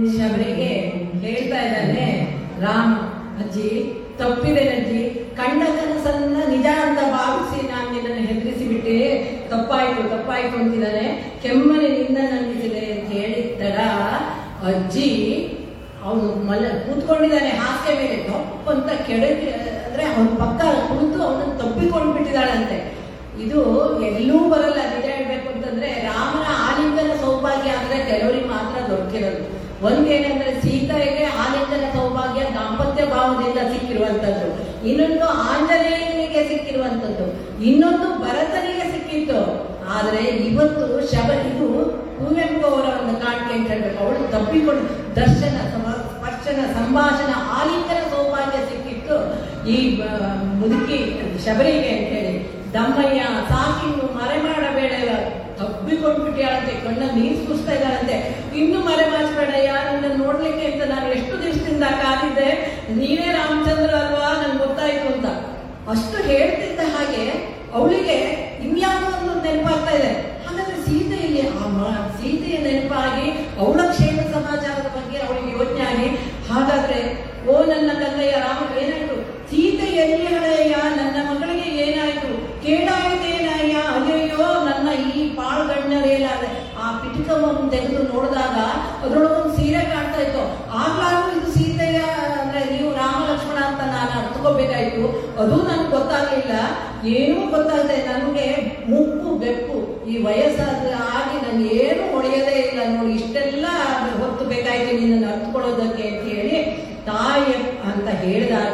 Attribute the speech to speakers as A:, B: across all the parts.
A: ಶಬರಿಗೆ ಹೇಳ್ತಾ ಇದ್ದಾನೆ ರಾಮ ಅಜ್ಜಿ ತಪ್ಪಿದೆ ಅಜ್ಜಿ ಕಂಡ ಕನಸನ್ನ ನಿಜ ಅಂತ ಭಾವಿಸಿ ನಾನು ನಿನ್ನನ್ನು ಹೆದರಿಸಿ ಬಿಟ್ಟೆ ತಪ್ಪಾಯ್ತು ತಪ್ಪಾಯ್ತು ಅಂತಿದ್ದಾನೆ ಕೆಮ್ಮನೆ ನಿಂದ ನಂಬಿಸಿದೆ ಅಂತ ಹೇಳಿದ್ದರ ಅಜ್ಜಿ ಅವನು ಮಲ ಕೂತ್ಕೊಂಡಿದ್ದಾನೆ ಹಾಸಿಗೆ ಮೇಲೆ ತಪ್ಪು ಅಂತ ಕೆಳಗೆ ಅಂದ್ರೆ ಅವನ ಪಕ್ಕ ಕುಳಿತು ಅವನನ್ನು ತಪ್ಪಿಕೊಂಡು ಬಿಟ್ಟಿದ್ದಾಳಂತೆ ಇದು ಎಲ್ಲೂ ಬರಲ್ಲ ನಿಜ ಹೇಳ್ಬೇಕು ಅಂತಂದ್ರೆ ರಾಮನ ಆಲಿಂಗನ ಸೌಭಾಗ್ಯ ಅಂದ್ರೆ ಕೆಲವರಿಗೆ ಮಾತ್ರ ದೊರಕಿರೋದು ಒಂದೇನೆಂದ್ರೆ ಸೀತೆಗೆ ಆಲಿಂಗನ ಸೌಭಾಗ್ಯ ದಾಂಪತ್ಯ ಭಾವದಿಂದ ಸಿಕ್ಕಿರುವಂತದ್ದು ಇನ್ನೊಂದು ಆಂಜನೇಯನಿಗೆ ಸಿಕ್ಕಿರುವಂತದ್ದು ಇನ್ನೊಂದು ಭರತನಿಗೆ ಸಿಕ್ಕಿತ್ತು ಆದ್ರೆ ಇವತ್ತು ಶಬ ಇದು ಕುವೆಂಪು ಅವರ ಒಂದು ಕಾಣಿಕೆ ಅಂತ ಹೇಳ್ಬೇಕು ಅವಳು ತಪ್ಪಿಕೊಂಡು ದರ್ಶನ ಸಮ- ಸ್ಪರ್ಶನ ಸಂಭಾಷಣ ಆಲಿಂಗನ ಸೌಭಾಗ್ಯ ಸಿಕ್ಕಿತ್ತು ಈ ಬ- ಮುದುಕಿ ಶಬರಿಗೆ ಅಂತ ಹೇಳಿ ದಮ್ಮಯ್ಯ ಸಾಕಿನ್ನು ಮರೆ ಮಾಡಬೇಡ ತಬ್ಬಿಕೊಂಡ್ಬಿಟ್ಟಿಯಾಳಂತೆ ಕಣ್ಣ ನೀರು ಸುಸ್ತಾ ಇದ್ದಾಳಂತೆ ಇನ್ನು ಮರೆ ಮಾಚಬೇಡಯ್ಯ ನನ್ನ ನೋಡ್ಲಿಕ್ಕೆ ಅಂತ ನಾನು ಎಷ್ಟು ದಿವಸದಿಂದ ಕಾದಿದ್ದೆ ನೀವೇ ರಾಮಚಂದ್ರ ಅಲ್ವಾ ನನ್ಗೆ ಗೊತ್ತಾಯ್ತು ಅಂತ ಅಷ್ಟು ಹೇಳ್ತಿದ್ದ ಹಾಗೆ ಅವಳಿಗೆ ಇನ್ಯಾವುದೋ ಒಂದು ನೆನಪಾಗ್ತಾ ಇದೆ ಹಾಗಾದ್ರೆ ಸೀತೆ ಇಲ್ಲಿ ಆ ಮ- ಸೀತೆಯ ನೆನಪಾಗಿ ಅವಳ ಕ್ಷೇಮ ಸಮಾಚಾರದ ಬಗ್ಗೆ ಅವಳಿಗೆ ಯೋಚನೆ ಆಗಿ ಹಾಗಾದ್ರೆ ಓ ನನ್ನ ಕನ್ನಯ್ಯ ರಾಮ ಏನಾಯ್ತು ಸೀತೆ ಎಲ್ಲಿ ಹಳೆಯ ನನ್ನ ಮಗಳಿಗೆ ಏನಾಯ್ತು ಕೇಳಾಯ್ತೇನಯ್ಯ ಅಯ್ಯಯ್ಯೋ ನನ್ನ ಈ ಪಾಳ್ಗಣ್ಣರೇಲಾದೆ ಆ ಪಿಟಕವನ್ನು ತೆಗೆದು ನೋಡಿದಾಗ ಅದ್ರೊಳಗೊಂದು ಸೀರೆ ಕಾಣ್ತಾ ಇತ್ತು ಆಗ್ಲಾಗೂ ಇದು ಸೀತೆಯ ಅಂದ್ರೆ ನೀವು ರಾಮ ಲಕ್ಷ್ಮಣ ಅಂತ ನಾನು ಅರ್ಥಕೋಬೇಕಾಯ್ತು ಅದು ನನ್ಗೆ ಗೊತ್ತಾಗ್ಲಿಲ್ಲ ಏನೂ ಗೊತ್ತಾಗದೆ ನನಗೆ ಮುಪ್ಪು ಬೆಪ್ಪು ಈ ವಯಸ್ಸಾದ ಆಗಿ ನಾನು ಏನು ಹೊಡೆಯೋದೇ ಇಲ್ಲ ನೋಡಿ ಇಷ್ಟೆಲ್ಲ ಹೊತ್ತು ಬೇಕಾಯ್ತು ನಿನ್ನನ್ನು ಅರ್ಥಕೊಳ್ಳೋದಕ್ಕೆ ಅಂತ ಹೇಳಿ ತಾಯಿ ಅಂತ ಹೇಳಿದಾಗ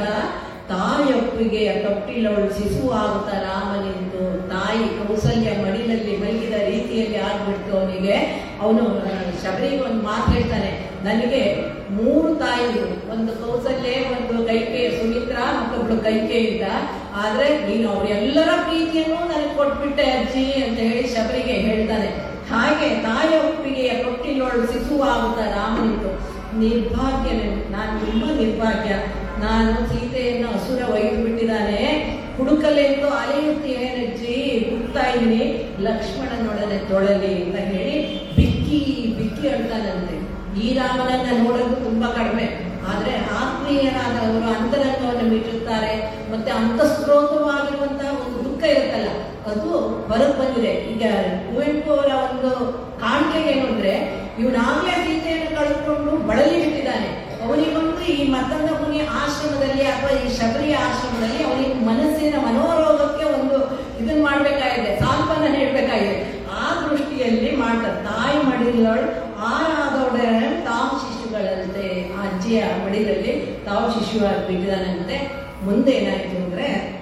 A: ತಾಯೊಪ್ಪಿಗೆ ತೊಟ್ಟಿಲವಳು ಶಿಶು ಆಗುತ್ತಾ ರಾಮನೆಂದು ತಾಯಿ ಕೌಸಲ್ಯ ಮಡಿಲಲ್ಲಿ ಮಲಗಿದ ರೀತಿಯಲ್ಲಿ ಆಗ್ಬಿಡ್ತು ಅವನಿಗೆ ಅವನು ಶಬರಿಗೆ ಒಂದು ಮಾತು ಹೇಳ್ತಾನೆ ನನಗೆ ಮೂರು ತಾಯಿಗಳು ಒಂದು ಕೌಸಲ್ಯ ಒಂದು ಕೈಕೆ ಸುಮಿತ್ರ ಮತ್ತೊಬ್ಳು ಕೈಕೆ ಇದ್ದ ಆದ್ರೆ ನೀನು ಅವರೆಲ್ಲರ ಪ್ರೀತಿಯನ್ನು ನನಗೆ ಕೊಟ್ಬಿಟ್ಟೆ ಅಜ್ಜಿ ಅಂತ ಹೇಳಿ ಶಬರಿಗೆ ಹೇಳ್ತಾನೆ ಹಾಗೆ ತಾಯ ಒಪ್ಪಿಗೆಯ ತೊಟ್ಟಿಲೊಳು ಶಿಶು ಆಗುತ್ತಾ ರಾಮನಿಂದು ನಿರ್ಭಾಗ್ಯ ನಾನು ತುಂಬಾ ನಿರ್ಭಾಗ್ಯ ನಾನು ಸೀತೆಯನ್ನು ಹಸುರ ಒಯ್ದು ಬಿಟ್ಟಿದ್ದಾನೆ ಹುಡುಕಲೆಂದು ಅಲೆಯುತ್ತೇನಜ್ಜಿ ಹುಡುಕ್ತಾ ಇದ್ದೀನಿ ಲಕ್ಷ್ಮಣನೊಡನೆ ತೊಳಲಿ ಅಂತ ಹೇಳಿ ಬಿಕ್ಕಿ ಬಿಕ್ಕಿ ಅಳ್ತಾನಂತೆ ಈ ರಾಮನನ್ನ ನೋಡೋದು ತುಂಬಾ ಕಡಿಮೆ ಆದ್ರೆ ಆತ್ಮೀಯರಾದವರು ಅಂತರಂಗವನ್ನು ಮೀಟುತ್ತಾರೆ ಮತ್ತೆ ಅಂತಸ್ರೋತವಾಗಿರುವಂತಹ ಒಂದು ದುಃಖ ಇರುತ್ತಲ್ಲ ಅದು ಹೊರಗೆ ಬಂದಿದೆ ಈಗ ಕುವೆಂಪು ಅವರ ಒಂದು ಕಾಣಿಕೆ ಏನು ಅಂದ್ರೆ ಇವನಾಗ್ಲೇ ಸೀತೆಯನ್ನು ಕಳೆದುಕೊಂಡು ಬಳಲಿ ಬಿಟ್ಟಿದ್ದಾನೆ ಅವನಿಗೊಂದು ಈ ಮತ್ತೊಂದು ಮುನಿ ಆಶ್ರಮದಲ್ಲಿ ಅಥವಾ ಈ ಶಬರಿಯ ಆಶ್ರಮದಲ್ಲಿ ಅವನಿಗೆ ಮನಸ್ಸಿನ ಮನೋರೋಗಕ್ಕೆ ಒಂದು ಇದನ್ನ ಮಾಡ್ಬೇಕಾಗಿದೆ ಸಾಂತ್ವನ ಹೇಳ್ಬೇಕಾಗಿದೆ ಆ ದೃಷ್ಟಿಯಲ್ಲಿ ಮಾಡ್ತಾರೆ ತಾಯಿ ಮಡಿಲೊಳ್ ಆರಾದೊಡನೆ ತಾವು ಶಿಶುಗಳಂತೆ ಆ ಅಜ್ಜಿಯ ಮಡಿಲಲ್ಲಿ ತಾವು ಶಿಶುವಾಗಿ ಬಿಟ್ಟಿದ್ದಾನಂತೆ ಮುಂದೆ ಏನಾಯ್ತು ಅಂದ್ರೆ